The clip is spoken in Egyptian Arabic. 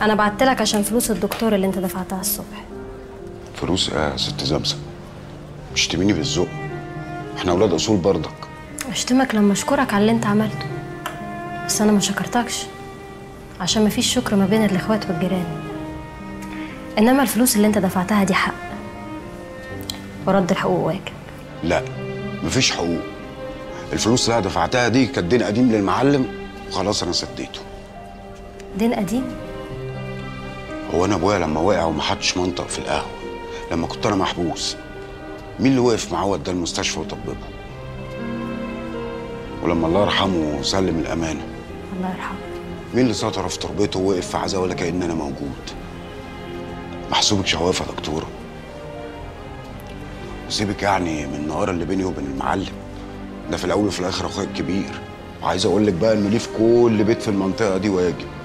انا بعت لك عشان فلوس الدكتور اللي انت دفعتها الصبح فلوس ايه يا ست زمزم مش تميني بالذوق احنا اولاد اصول برضك اشتمك لما اشكرك على اللي انت عملته بس انا ما شكرتكش عشان مفيش شكر ما بين الاخوات والجيران انما الفلوس اللي انت دفعتها دي حق ورد الحقوق واجب لا مفيش حقوق الفلوس اللي انا دفعتها دي كانت دين قديم للمعلم وخلاص انا سديته دين قديم هو انا ابويا لما وقع وما حطش منطق في القهوه لما كنت انا محبوس مين اللي وقف معاه وداه المستشفى وطببه ولما الله يرحمه سلم الامانه الله يرحمه مين اللي سطر في تربته ووقف في عزاه ولا كأن انا موجود محسوبك شواف يا دكتوره وسيبك يعني من النهار اللي بيني وبين المعلم ده في الاول وفي الاخر اخويا الكبير وعايز اقول لك بقى انه ليه في كل بيت في المنطقه دي واجب